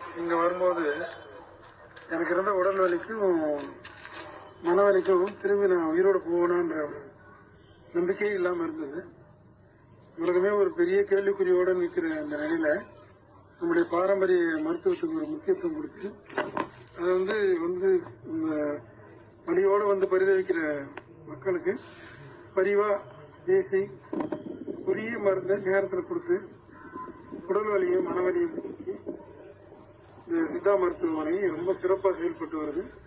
இங்கே வரும்போது எனக்கு இருந்த உடல் வலிக்கும் மனவலிக்கும் திரும்பி நான் உயிரோடு போகணுன்ற ஒரு நம்பிக்கையே இல்லாமல் இருந்தது உலகமே ஒரு பெரிய கேள்விக்குறியோடு நிற்கிற அந்த நிலையில நம்முடைய பாரம்பரிய மருத்துவத்துக்கு ஒரு முக்கியத்துவம் கொடுத்து அதை வந்து வந்து இந்த வலியோடு வந்து பரிதவிக்கிற மக்களுக்கு பரிவா பேசி உரிய மருந்தை நேரத்தில் கொடுத்து உடல் வலியும் மனவலியும் நீக்கி இந்த சித்தா மருத்துவமனை ரொம்ப சிறப்பாக செயல்பட்டு வருது